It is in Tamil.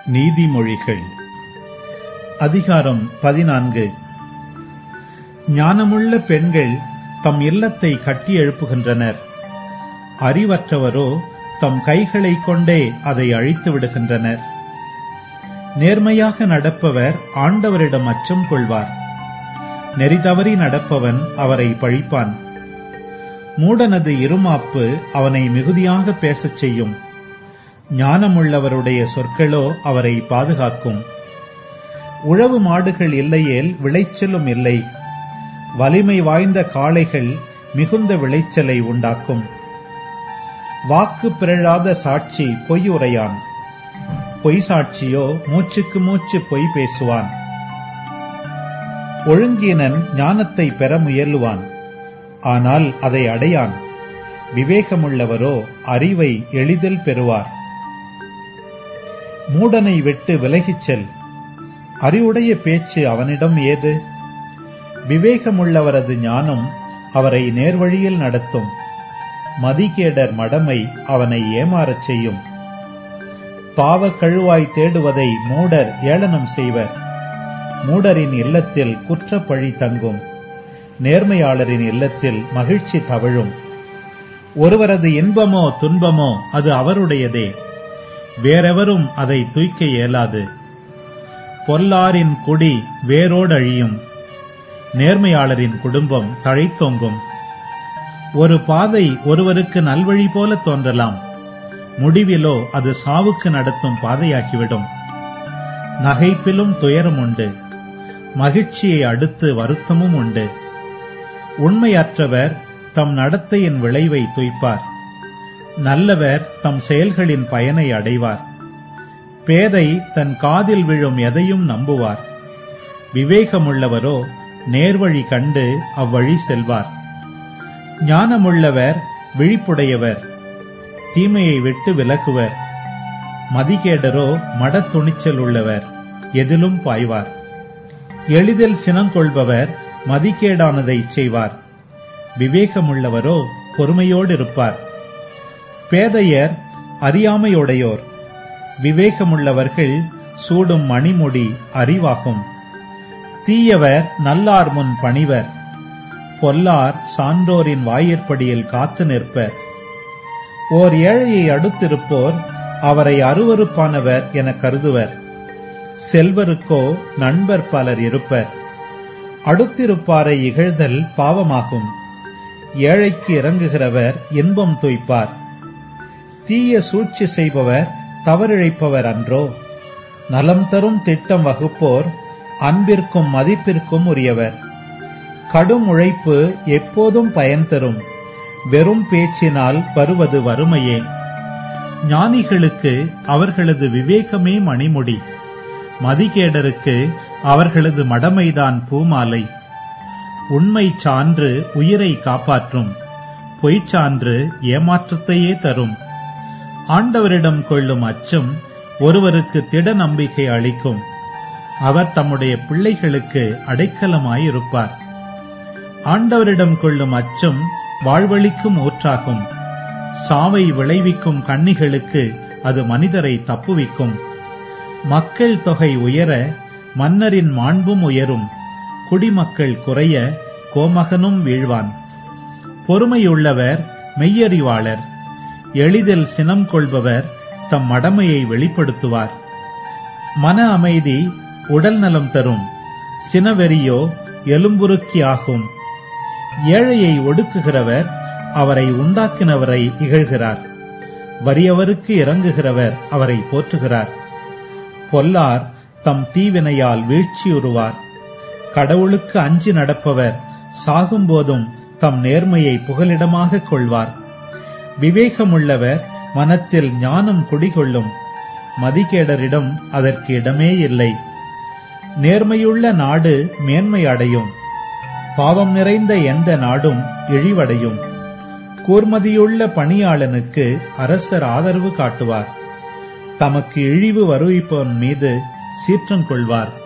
நீதிமொழிகள் அதிகாரம் பதினான்கு ஞானமுள்ள பெண்கள் தம் இல்லத்தை கட்டி எழுப்புகின்றனர் அறிவற்றவரோ தம் கைகளைக் கொண்டே அதை அழித்து விடுகின்றனர் நேர்மையாக நடப்பவர் ஆண்டவரிடம் அச்சம் கொள்வார் நெறிதவறி நடப்பவன் அவரை பழிப்பான் மூடனது இருமாப்பு அவனை மிகுதியாக பேசச் செய்யும் ஞானமுள்ளவருடைய சொற்களோ அவரை பாதுகாக்கும் உழவு மாடுகள் இல்லையேல் விளைச்சலும் இல்லை வலிமை வாய்ந்த காளைகள் மிகுந்த விளைச்சலை உண்டாக்கும் வாக்கு பிறழாத சாட்சி பொய் உரையான் பொய் சாட்சியோ மூச்சுக்கு மூச்சு பொய் பேசுவான் ஒழுங்கீனன் ஞானத்தை பெற முயலுவான் ஆனால் அதை அடையான் விவேகமுள்ளவரோ அறிவை எளிதில் பெறுவார் மூடனை விட்டு விலகிச் செல் அறிவுடைய பேச்சு அவனிடம் ஏது விவேகமுள்ளவரது ஞானம் அவரை நேர்வழியில் நடத்தும் மதிகேடர் மடமை அவனை ஏமாறச் செய்யும் பாவக் கழுவாய் தேடுவதை மூடர் ஏளனம் செய்வர் மூடரின் இல்லத்தில் குற்றப்பழி தங்கும் நேர்மையாளரின் இல்லத்தில் மகிழ்ச்சி தவழும் ஒருவரது இன்பமோ துன்பமோ அது அவருடையதே வேறெவரும் அதை தூய்க்க இயலாது பொல்லாரின் குடி வேரோடு அழியும் நேர்மையாளரின் குடும்பம் தழைத்தோங்கும் ஒரு பாதை ஒருவருக்கு நல்வழி போல தோன்றலாம் முடிவிலோ அது சாவுக்கு நடத்தும் பாதையாக்கிவிடும் நகைப்பிலும் துயரம் உண்டு மகிழ்ச்சியை அடுத்து வருத்தமும் உண்டு உண்மையற்றவர் தம் நடத்தையின் விளைவை துய்ப்பார் நல்லவர் தம் செயல்களின் பயனை அடைவார் பேதை தன் காதில் விழும் எதையும் நம்புவார் விவேகமுள்ளவரோ நேர்வழி கண்டு அவ்வழி செல்வார் ஞானமுள்ளவர் விழிப்புடையவர் தீமையை விட்டு விலகுவர் மதிகேடரோ மடத்துணிச்சல் உள்ளவர் எதிலும் பாய்வார் எளிதில் சினங்கொள்பவர் மதிக்கேடானதை செய்வார் விவேகமுள்ளவரோ பொறுமையோடு இருப்பார் பேதையர் அறியாமையுடையோர் விவேகமுள்ளவர்கள் சூடும் மணிமுடி அறிவாகும் தீயவர் நல்லார் முன் பணிவர் பொல்லார் சான்றோரின் வாயிற்படியில் காத்து நிற்பர் ஓர் ஏழையை அடுத்திருப்போர் அவரை அருவருப்பானவர் என கருதுவர் செல்வருக்கோ நண்பர் பலர் இருப்பர் அடுத்திருப்பாரை இகழ்தல் பாவமாகும் ஏழைக்கு இறங்குகிறவர் இன்பம் துய்ப்பார் தீய சூழ்ச்சி செய்பவர் தவறிழைப்பவர் அன்றோ நலம் தரும் திட்டம் வகுப்போர் அன்பிற்கும் மதிப்பிற்கும் உரியவர் கடும் உழைப்பு எப்போதும் பயன் தரும் வெறும் பேச்சினால் வருவது வறுமையே ஞானிகளுக்கு அவர்களது விவேகமே மணிமுடி மதிகேடருக்கு அவர்களது மடமைதான் பூமாலை உண்மை சான்று உயிரை காப்பாற்றும் பொய்ச்சான்று ஏமாற்றத்தையே தரும் ஆண்டவரிடம் கொள்ளும் அச்சம் ஒருவருக்கு திட நம்பிக்கை அளிக்கும் அவர் தம்முடைய பிள்ளைகளுக்கு அடைக்கலமாயிருப்பார் ஆண்டவரிடம் கொள்ளும் அச்சம் வாழ்வழிக்கும் ஊற்றாகும் சாவை விளைவிக்கும் கண்ணிகளுக்கு அது மனிதரை தப்புவிக்கும் மக்கள் தொகை உயர மன்னரின் மாண்பும் உயரும் குடிமக்கள் குறைய கோமகனும் வீழ்வான் பொறுமையுள்ளவர் மெய்யறிவாளர் எளிதில் சினம் கொள்பவர் தம் மடமையை வெளிப்படுத்துவார் மன அமைதி உடல் நலம் தரும் சினவெறியோ எலும்புருக்கி ஆகும் ஏழையை ஒடுக்குகிறவர் அவரை உண்டாக்கினவரை இகழ்கிறார் வறியவருக்கு இறங்குகிறவர் அவரை போற்றுகிறார் பொல்லார் தம் தீவினையால் வீழ்ச்சியுறுவார் கடவுளுக்கு அஞ்சி நடப்பவர் சாகும்போதும் தம் நேர்மையை புகலிடமாக கொள்வார் விவேகமுள்ளவர் மனத்தில் ஞானம் குடிகொள்ளும் மதிகேடரிடம் அதற்கு இடமே இல்லை நேர்மையுள்ள நாடு மேன்மை அடையும் பாவம் நிறைந்த எந்த நாடும் இழிவடையும் கூர்மதியுள்ள பணியாளனுக்கு அரசர் ஆதரவு காட்டுவார் தமக்கு இழிவு வருவிப்பவன் மீது சீற்றம் கொள்வார்